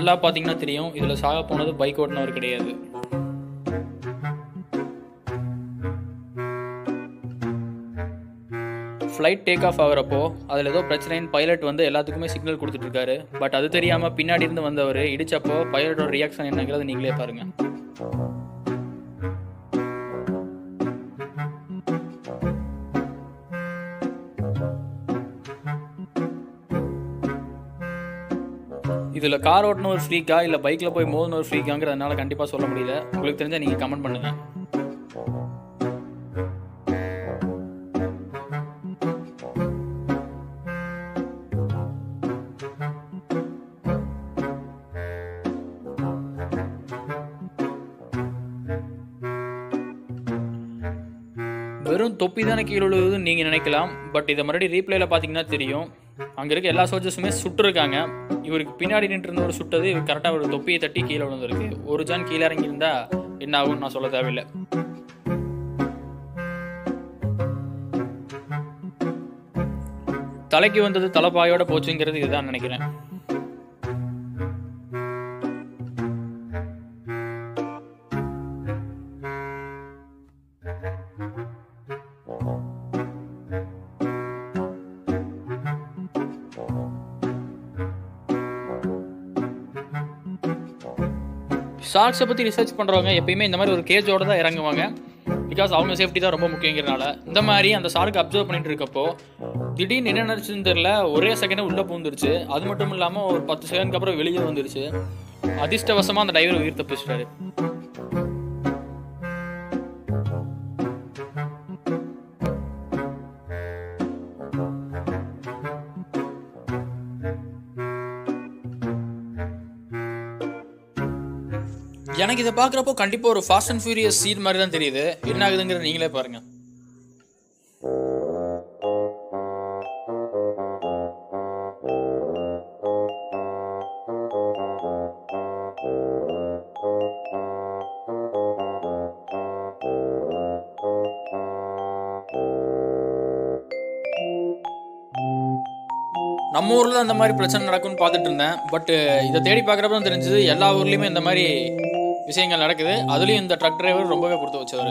நல்லா பார்த்தீங்கன்னா தெரியும் இதில் சாக போனது பைக் ஓட்டினவர் கிடையாது ஃப்ளைட் டேக் ஆஃப் ஆகிறப்போ அதில் ஏதோ பிரச்சனைன்னு பைலட் வந்து எல்லாத்துக்குமே சிக்னல் கொடுத்துட்டு இருக்காரு பட் அது தெரியாமல் பின்னாடி இருந்து வந்தவர் இடிச்சப்போ பைலட்டோட ரியாக்ஷன் என்னங்கிறது நீங்களே பாருங்கள் இதில் கார் ஓட்டின ஒரு ஃப்ரீக்கா இல்லை பைக்கில் போய் மோதின ஒரு ஃப்ரீக்காங்கிறதுனால கண்டிப்பாக சொல்ல முடியல உங்களுக்கு தெரிஞ்சால் நீங்கள் கமெண்ட் பண்ணுங்கள் வெறும் தொப்பி தானே கீழே விழுவுதுன்னு நீங்கள் நினைக்கலாம் பட் இதை மறுபடியும் ரீப்ளேல பார்த்தீங்கன்னா தெரியும் அங்கே இருக்க எல்லா சோல்ஜர்ஸுமே சுட்டுருக்காங்க இவருக்கு பின்னாடி நின்று இருந்தவர் சுட்டது இவர் கரெக்டாக ஒரு தொப்பியை தட்டி கீழே விழுந்திருக்கு ஒரு ஜான் கீழே இறங்கியிருந்தா என்ன ஆகும்னு நான் சொல்ல தேவையில்லை தலைக்கு வந்தது தலைப்பாயோட போச்சுங்கிறது இதுதான் நினைக்கிறேன் ஷார்க்ஸை பற்றி ரிசர்ச் பண்ணுறவங்க எப்பயுமே இந்த மாதிரி ஒரு கேஜோட தான் இறங்குவாங்க பிகாஸ் அவங்க சேஃப்டி தான் ரொம்ப முக்கியங்கிறனால இந்த மாதிரி அந்த ஷார்க் அப்சர்வ் பண்ணிட்டு இருக்கப்போ திடீர்னு என்ன நினச்சுன்னு தெரியல ஒரே செகண்டே உள்ளே பூந்துருச்சு அது மட்டும் இல்லாமல் ஒரு பத்து செகண்ட்க்கு அப்புறம் வெளியே வந்துருச்சு அதிர்ஷ்டவசமாக அந்த டைவர் உயிர் தப்பிச்சிட்டாரு எனக்கு இதை பார்க்குறப்போ கண்டிப்பாக ஒரு ஃபாஸ்ட் அண்ட் ஃபியூரியஸ் சீன் மாதிரி தான் தெரியுது என்ன ஆகுதுங்கிறத நீங்களே பாருங்க நம்ம ஊரில் தான் இந்த மாதிரி பிரச்சனை நடக்கும்னு பார்த்துட்டு இருந்தேன் பட் இதை தேடி பார்க்குறப்ப தான் தெரிஞ்சது எல்லா ஊர்லேயுமே இந்த மாதிரி விஷயங்கள் நடக்குது அதுலேயும் இந்த ட்ரக் டிரைவர் ரொம்பவே கொடுத்து வச்சவர்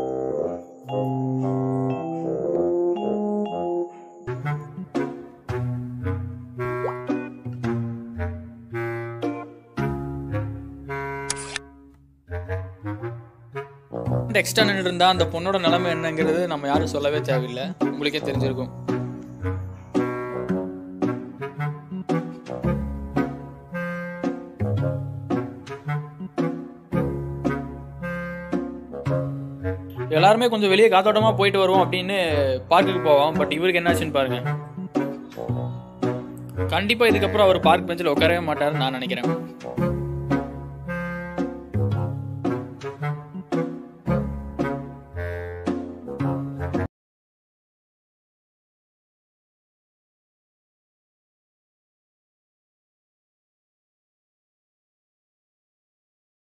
எக்ஸ்ட்ரா நின்று இருந்தா அந்த பொண்ணோட நிலைமை என்னங்கிறது நம்ம யாரும் சொல்லவே தேவையில்லை உங்களுக்கே தெரிஞ்சிருக்கும் எல்லாருமே கொஞ்சம் வெளியே காத்தோட்டமா போயிட்டு வருவோம் அப்படின்னு பார்க்குக்கு போவோம் பட் இவருக்கு என்னாச்சுன்னு பாருங்க கண்டிப்பா இதுக்கப்புறம் அவர் பார்க் பெஞ்சில் உட்காரவே மாட்டாருன்னு நான் நினைக்கிறேன்